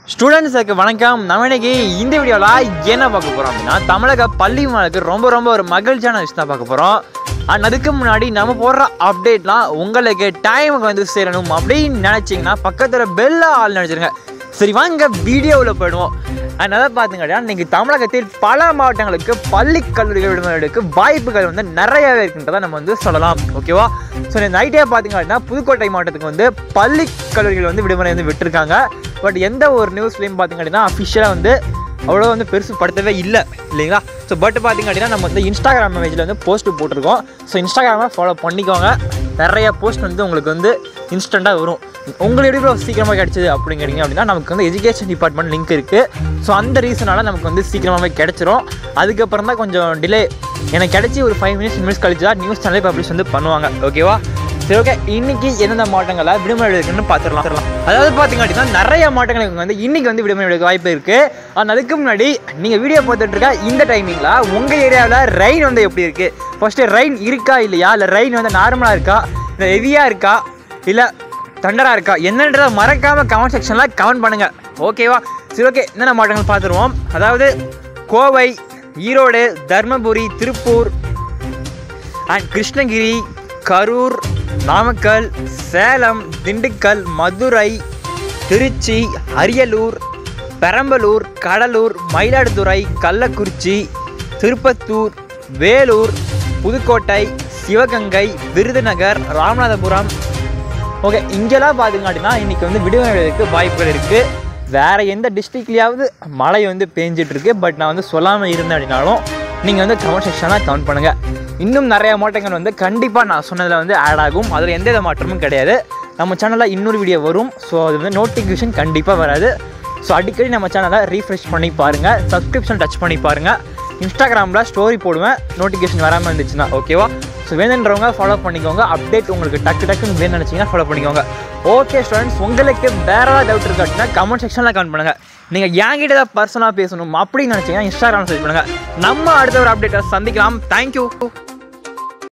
ஸ்டூடெண்ட்ஸுக்கு வணக்கம் நம்ம இன்னைக்கு இந்த வீடியோவில் என்ன பார்க்க போகிறோம் அப்படின்னா தமிழக பள்ளி மாணவர்களுக்கு ரொம்ப ரொம்ப ஒரு மகிழ்ச்சியான விஷயம் தான் பார்க்க போகிறோம் அண்ட் அதுக்கு முன்னாடி நம்ம போடுற அப்டேட்லாம் உங்களுக்கு டைமுக்கு வந்து சேரணும் அப்படின்னு நினச்சிங்கன்னா பக்கத்தில் பெல்ல ஆள் நினச்சிருங்க சரி வாங்க வீடியோவில் போயிடுவோம் அண்ட் அதை பார்த்துக்கிட்டா இன்றைக்கி தமிழகத்தில் பல மாவட்டங்களுக்கு பள்ளி கல்லூரிகள் விடுமுறைகளுக்கு வாய்ப்புகள் வந்து நிறையவே இருக்கின்றதை நம்ம வந்து சொல்லலாம் ஓகேவா ஸோ இந்த நைட்டே பார்த்தீங்க அப்படின்னா புதுக்கோட்டை மாவட்டத்துக்கு வந்து பள்ளி கல்லூரிகள் வந்து விடுமுறை வந்து விட்டுருக்காங்க பட் எந்த ஒரு நியூஸ்லையும் பார்த்தீங்க அப்படின்னா அஃபிஷியலாக வந்து அவ்வளோ வந்து பெருசு படுத்தவே இல்லை இல்லைங்களா ஸோ பட் பார்த்தீங்க அப்படின்னா நம்ம வந்து இன்ஸ்டாகிராம் பேஜில் வந்து போஸ்ட் போட்டிருக்கோம் ஸோ இன்ஸ்டாகிராமை ஃபாலோ பண்ணிக்கோங்க நிறைய போஸ்ட் வந்து உங்களுக்கு வந்து இன்ஸ்டண்ட்டாக வரும் உங்களுக்கு எப்படி இவ்வளோ சீக்கிரமாக கிடச்சிது அப்படிங்கிறீங்க அப்படின்னா நமக்கு வந்து எஜுகேஷன் டிபார்ட்மெண்ட் லிங்க் இருக்குது ஸோ அந்த ரீசனால் நமக்கு வந்து சீக்கிரமாகவே கிடச்சிரும் அதுக்கப்புறம் தான் கொஞ்சம் டிலே எனக்கு கிடச்சி ஒரு ஃபைவ் மினிட்ஸ் மினிட்ஸ் கழிச்சு தான் நியூஸ் சேனலே பப்ளிஷ் வந்து பண்ணுவாங்க ஓகேவா சரி ஓகே இன்னைக்கு எந்தெந்த மாவட்டங்களில் விடுமுறை இருக்குன்னு பார்த்துடலாம் அதாவது பார்த்தீங்க அப்படின்னா நிறைய மாவட்டங்களுக்கு வந்து இன்னைக்கு வந்து விடுமுறை எடுக்க வாய்ப்பு இருக்குது ஆனால் அதுக்கு முன்னாடி நீங்கள் வீடியோ பார்த்துட்டு இருக்க இந்த டைமிங்கில் உங்கள் ஏரியாவில் ரெயின் வந்து எப்படி இருக்குது ஃபஸ்ட்டு ரெயின் இருக்கா இல்லையா இல்லை ரெயின் வந்து நார்மலாக இருக்கா இல்லை ஹெவியாக இருக்கா இல்லை தண்டராக இருக்கா என்னன்றதை மறக்காமல் கமெண்ட் செக்ஷனில் கமெண்ட் பண்ணுங்கள் ஓகேவா சரி ஓகே என்னென்ன மாவட்டங்கள் பார்த்துருவோம் அதாவது கோவை ஈரோடு தர்மபுரி திருப்பூர் அண்ட் கிருஷ்ணகிரி கரூர் நாமக்கல் சேலம் திண்டுக்கல் மதுரை திருச்சி அரியலூர் பெரம்பலூர் கடலூர் மயிலாடுதுறை கள்ளக்குறிச்சி திருப்பத்தூர் வேலூர் புதுக்கோட்டை சிவகங்கை விருதுநகர் ராமநாதபுரம் ஓகே இங்கெல்லாம் பார்த்தீங்க அப்படின்னா இன்றைக்கி வந்து விடுமுறைக்கு வாய்ப்புகள் இருக்குது வேறு எந்த டிஸ்ட்ரிக்ட்லேயாவது மழை வந்து பேஞ்சிட்டு இருக்கு பட் நான் வந்து சொல்லாமல் இருந்தேன் அப்படின்னாலும் நீங்கள் வந்து கமெண்ட் செக்ஷனாக கமெண்ட் பண்ணுங்கள் இன்னும் நிறைய மாற்றங்கள் வந்து கண்டிப்பாக நான் சொன்னதில் வந்து ஆட் ஆகும் அதில் எந்த வித மாற்றமும் கிடையாது நம்ம சேனலில் இன்னொரு வீடியோ வரும் ஸோ அது வந்து நோட்டிஃபிகேஷன் கண்டிப்பாக வராது ஸோ அடிக்கடி நம்ம சேனலை ரீஃப்ரெஷ் பண்ணி பாருங்கள் சப்ஸ்கிரிப்ஷன் டச் பண்ணி பாருங்கள் இன்ஸ்டாகிராமில் ஸ்டோரி போடுவேன் நோட்டிஃபிகேஷன் வராமல் இருந்துச்சுன்னா ஓகேவா ஸோ வேணுன்றவங்க ஃபாலோ பண்ணிக்கோங்க அப்டேட் உங்களுக்கு டக்கு டக்குன்னு வேணும்னு நினச்சிங்கன்னா ஃபாலோ பண்ணிக்கோங்க ஓகே ஸ்டூடெண்ட்ஸ் உங்களுக்கு வேற ஏதாவது டவுட் இருக்கு அப்படின்னா கமெண்ட் செக்ஷனில் கமெண்ட் பண்ணுங்கள் நீங்கள் என்கிட்ட ஏதாவது பர்சனலாக பேசணும் அப்படின்னு நினச்சிங்கன்னா இன்ஸ்டாகிராம் சர்ச் பண்ணுங்கள் நம்ம அடுத்த ஒரு அப்டேட்டை சந்திக்கலாம் தேங்க்யூ